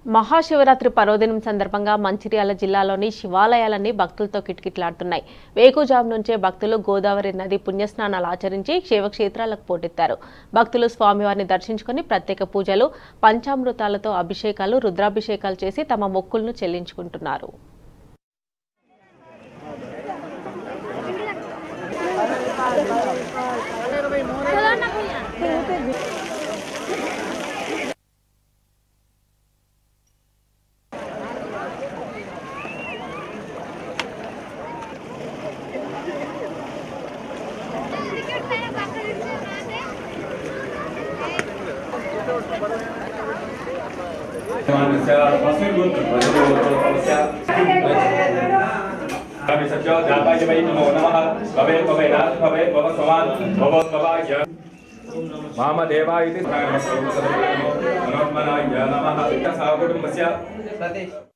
మహాశివరాత్రి పర్వదినం సందర్భంగా మంచిర్యాల జిల్లాలోని శివాలయాలన్నీ భక్తులతో కిటకిటలాడుతున్నాయి వేకుజాము నుంచే భక్తులు గోదావరి నది పుణ్యస్నానాలు ఆచరించి శివక్షేత్రాలకు పోటెత్తారు భక్తులు స్వామివారిని దర్శించుకుని ప్రత్యేక పూజలు పంచామృతాలతో అభిషేకాలు రుద్రాభిషేకాలు చేసి తమ మొక్కులను చెల్లించుకుంటున్నారు कवि सत्यो जाताय वै नमो नमः भवे भवे नाथ भवे भव समान् भव भवाय मामदेवा इति मनोन्मनाय नमः साकुटुम्बस्य